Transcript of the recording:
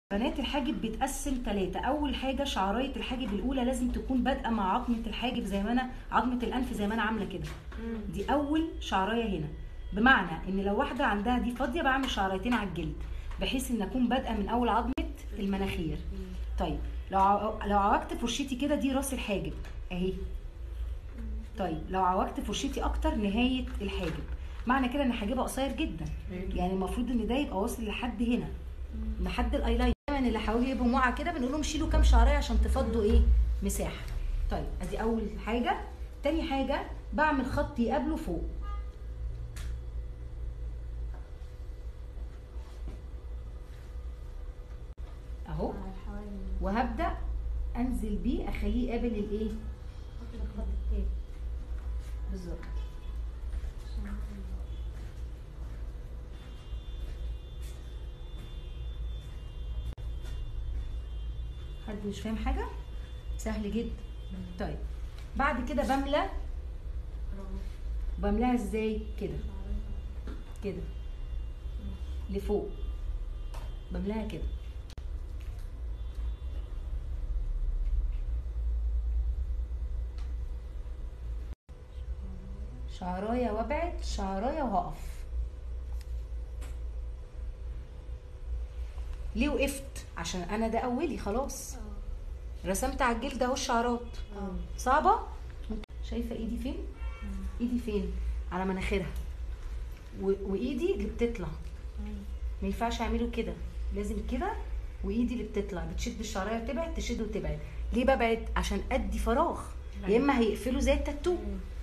بنات الحاجب بيتقسم ثلاثة أول حاجة شعراية الحاجب الأولى لازم تكون بادئة مع عظمة الحاجب زي ما أنا عظمة الأنف زي ما أنا عاملة كده دي أول شعراية هنا بمعنى إن لو واحدة عندها دي فاضية بعمل شعرايتين على الجلد بحيث إن أكون بادئة من أول عظمة المناخير طيب لو ع- لو عوجت فرشتي كده دي راس الحاجب أهي طيب لو عوجت فرشتي أكتر نهاية الحاجب معنى كده إن حاجبها قصير جدا يعني المفروض إن ده يبقى واصل لحد هنا لحد الايلاين دايما اللي حوالي يبقوا موعى كده بنقول لهم شيلوا كام شعريه عشان تفضوا ايه مساحه طيب ادي اول حاجه تاني حاجه بعمل خط يقابله فوق اهو وهبدا انزل بيه اخليه يقابل الايه بالظبط حد مش فاهم حاجه سهل جدا طيب بعد كده بملى بملاها ازاي كده كده لفوق بملاها كده شعرايه وابعد شعرايه وهقف ليه وقفت عشان انا ده اولي خلاص رسمت على الجلد اهو الشعرات صعبه شايفه ايدي فين ايدي فين على مناخيرها و... وايدي اللي بتطلع ما ينفعش اعمله كده لازم كده وايدي اللي بتطلع بتشد الشعرايه وتبعد تشد وتبعد ليه ببعد عشان ادي فراغ يا اما هيقفلوا زي التاتو